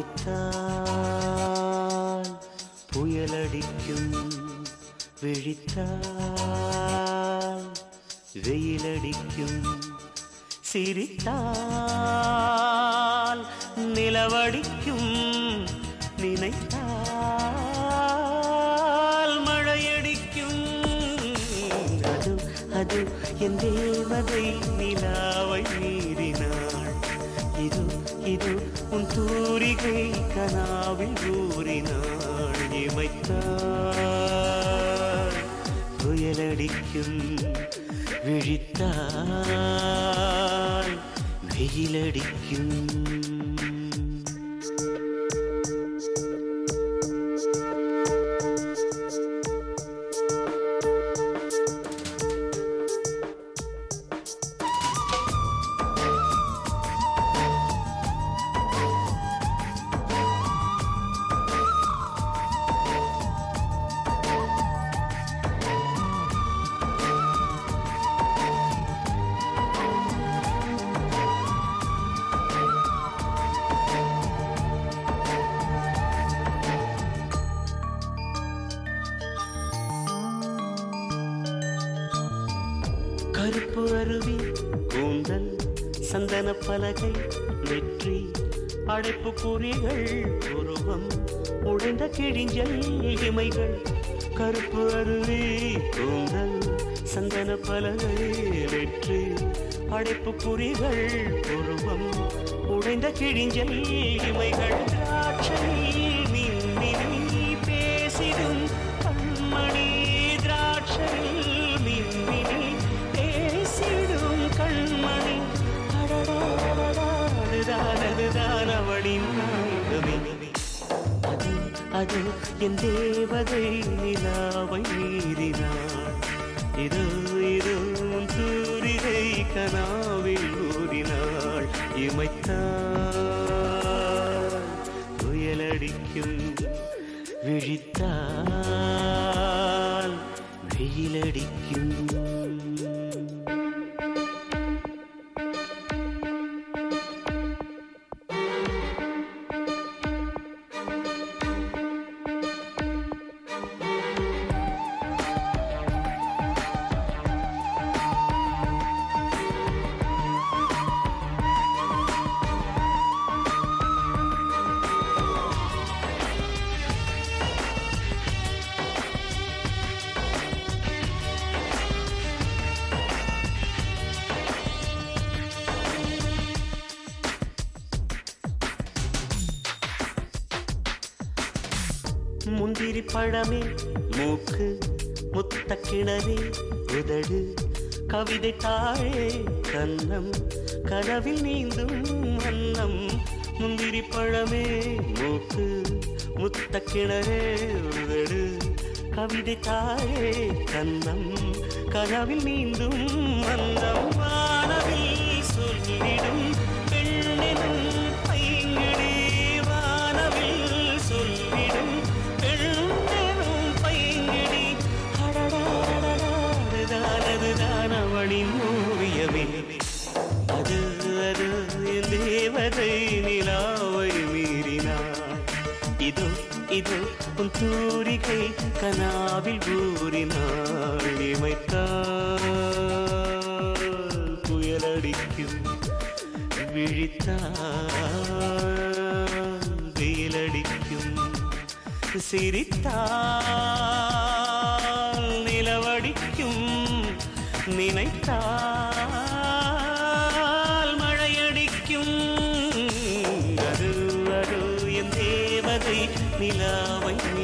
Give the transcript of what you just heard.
இமைத்தால் புயலடிக்கும் விழித்தால் வெயிலடிக்கும் சிரித்தால் நிலவடிக்கும் நினைத்தால் மழையடிக்கும் அது அது என் தேவதை நிலாவை மீறினாள் இது இது உன் தூரிகை கனாவில் ஊறினாள் இமைத்தாள் புயலடிக்கும் விழித்தால் வெயிலடிக்கும் கருப்பு அருவி கூந்தல் சந்தன பலகை வெற்றி அடைப்பு குறிகள் உருவம் உடைந்த கிழிஞ்சல் இமைகள் கருப்பு அருவி கூந்தல் சந்தன பலகை வெற்றி அடைப்பு குறிகள் உருவம் உடைந்த கிழிஞ்சல் இமைகள் திராட்சை மின்மினி பேசிடும் கண்மணி திராட்சை மின்மினி பேசிடும் கண்மணி அடடாடடாடுதான் அதுதான் அவளின் நாயகமே அது அது என் தேவதை நிலாவை மீறினாள் இது இது உன் சூரிகை கனாவில் ஊறினாள் இமைத்தாள் புயலடிக்கும் விழித்தால் வெயிலடிக்கும் முந்திரி பழமே மூக்கு முத்த கிணறே உதடு கவிதை தாழே கன்னம் கனவில் நீந்தும் வண்ணம் முந்திரி பழமே மூக்கு முத்த கிணறே உதடு கவிதை தாழே கன்னம் கனவில் நீந்தும் வண்ணம் வானவில் சொல்லிடும் பெண்ணெனும் பைங்கிடி வானவில் சொல்லிடும் பெண்ணெனும் பைங்கிடி அடடாடடாடுதான் அவளின் ஓவியமே அது அது என் தேவதை நிலாவை மீறினாள் இது இது உன் தூரிகை கனாவில் ஊறினாள் இமைத்தாள் புயலடிக்கும் விழித்தாள் வெயிலடிக்கும் சிரித்தால் நிலவடிக்கும் நினைத்தால் மழையடிக்கும் அது அது என் தேவதை நிலாவை